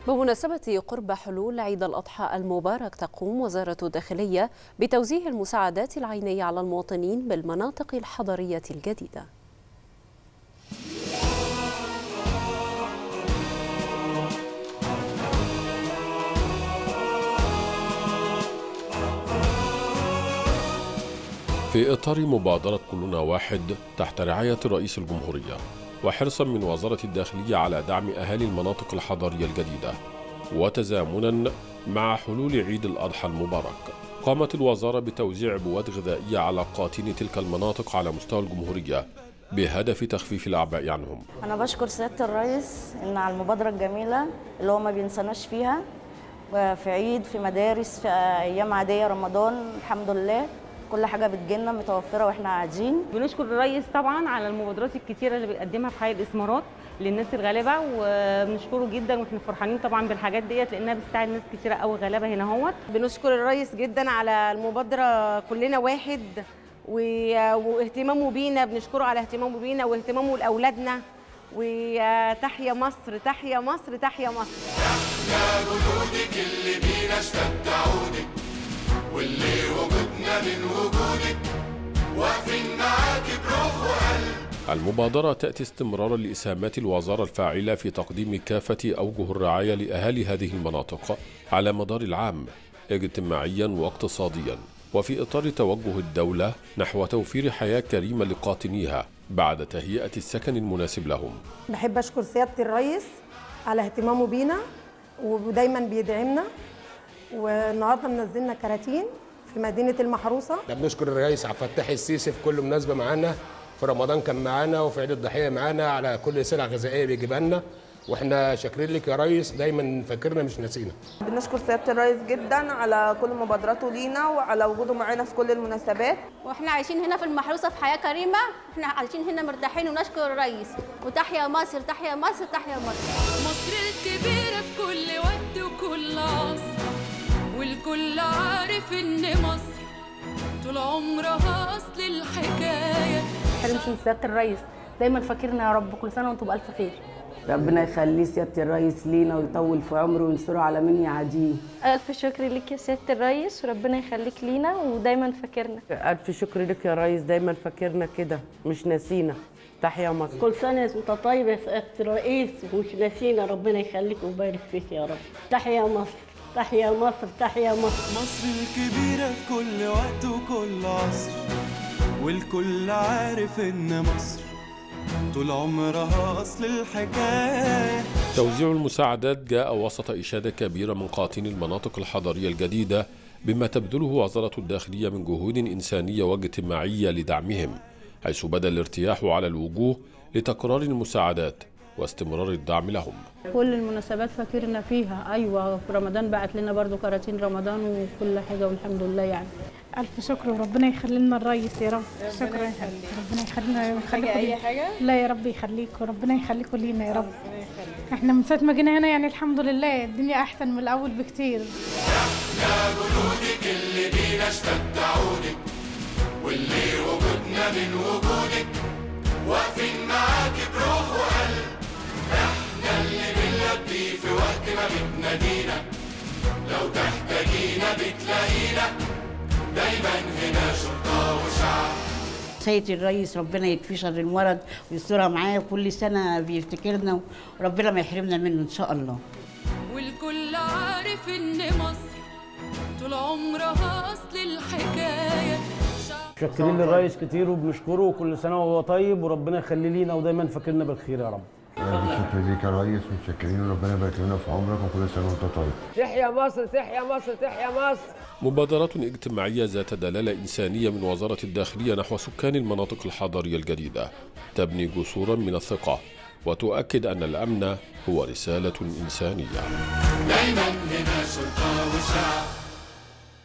بمناسبة قرب حلول عيد الأضحى المبارك تقوم وزارة الداخلية بتوزيع المساعدات العينية على المواطنين بالمناطق الحضرية الجديدة في إطار مبادرة كلنا واحد تحت رعاية رئيس الجمهورية وحرصا من وزارة الداخلية على دعم أهالي المناطق الحضرية الجديدة وتزامنا مع حلول عيد الأضحى المبارك قامت الوزارة بتوزيع بواد غذائية على قاطني تلك المناطق على مستوى الجمهورية بهدف تخفيف الأعباء عنهم أنا بشكر سيادة الرئيس إن على المبادرة الجميلة اللي هو ما بينساناش فيها في عيد في مدارس في أيام عادية رمضان الحمد لله كل حاجه بتجيلنا متوفره واحنا قاعدين بنشكر الرئيس طبعا على المبادرات الكتيره اللي بيقدمها في حي الاسمارات للناس الغلابه وبنشكره جدا واحنا فرحانين طبعا بالحاجات ديت لانها بتساعد ناس كتيره قوي غلابه هنا اهوت بنشكر الرئيس جدا على المبادره كلنا واحد واهتمامه بينا بنشكره على اهتمامه بينا واهتمامه لاولادنا وتحيا مصر تحيا مصر تحيا مصر احنا جنودك اللي بينا اشتد عودك واللي وجودنا من وجودك واقفين معاك بروح وقلب المبادرة تأتي استمرارا لإسهامات الوزارة الفاعلة في تقديم كافة أوجه الرعاية لأهالي هذه المناطق على مدار العام اجتماعيا واقتصاديا وفي إطار توجه الدولة نحو توفير حياة كريمة لقاطنيها بعد تهيئة السكن المناسب لهم بحب أشكر سيادة الرئيس على اهتمامه بينا ودايما بيدعمنا والنهارده منزلنا كراتين في مدينه المحروسه ده بنشكر الرئيس عبد الفتاح السيسي في كل مناسبه معانا في رمضان كان معانا وفي عيد الضحيه معانا على كل سلعه غذائيه بيجيبها لنا واحنا شاكرين لك يا ريس دايما فاكرنا مش ناسينا بنشكر سياده الرئيس جدا على كل مبادراته لينا وعلى وجوده معانا في كل المناسبات واحنا عايشين هنا في المحروسه في حياه كريمه احنا عايشين هنا مرتاحين ونشكر الرئيس وتحيا مصر تحيا مصر تحيا مصر مصر الكبيره في كل وقت وكل عصر والكل عارف ان مصر طول عمرها اصل الحكايه حرمش من سياده الرئيس دايما فاكرنا يا رب كل سنه وانتم بالف خير ربنا يخليه سياده الرئيس لينا ويطول في عمره وينصره على من يعاديه الف شكر لك يا سياده الرئيس وربنا يخليك لينا ودايما فاكرنا الف شكر لك يا ريس دايما فاكرنا كده مش ناسينا تحيا مصر كل سنه وانت طيب يا سياده الرئيس ومش ناسينا ربنا يخليك ويبارك فيك يا رب تحيا مصر تحيا مصر تحيا مصر مصر الكبيرة في كل وقت وكل عصر والكل عارف إن مصر طول عمرها أصل الحكاية توزيع المساعدات جاء وسط إشادة كبيرة من قاطني المناطق الحضرية الجديدة بما تبذله وزارة الداخلية من جهود إنسانية واجتماعية لدعمهم حيث بدا الارتياح على الوجوه لتكرار المساعدات واستمرار الدعم لهم كل المناسبات فاكرنا فيها ايوه في رمضان بعت لنا برضو كراتين رمضان وكل حاجه والحمد لله يعني الف شكر وربنا يخلي لنا الريس يا رب شكرا ربنا يخلينا يخليكم اي حاجه لا يا رب يخليك وربنا يخليكم لينا يا رب احنا من ساعه ما جينا هنا يعني الحمد لله الدنيا احسن من الاول بكتير احنا جنودك اللي بينا اشتد عودك واللي وجودنا من وجودك واقفين معاك بروح وقلب احنا اللي بنلبي في وقت ما بتنادينا لو تحتاجينا بتلاقينا دايما هنا شرطة وشعب سيد الرئيس ربنا يكفي شر المرض ويسترها معاه كل سنة بيفتكرنا وربنا ما يحرمنا منه إن شاء الله والكل عارف إن مصر طول عمرها أصل الحكاية شاكرين للرئيس كتير وبنشكره وكل سنة وهو طيب وربنا يخليه لينا ودايما فاكرنا بالخير يا رب شكرا ليك يا ريس متشكرين وربنا يبارك لنا في عمرك وكل سنه وانت طيب. تحيا مصر تحيا مصر تحيا مصر. مبادرات اجتماعية ذات دلالة إنسانية من وزارة الداخلية نحو سكان المناطق الحضرية الجديدة تبني جسورا من الثقة وتؤكد أن الأمن هو رسالة إنسانية دايما هنا شرطة وشعب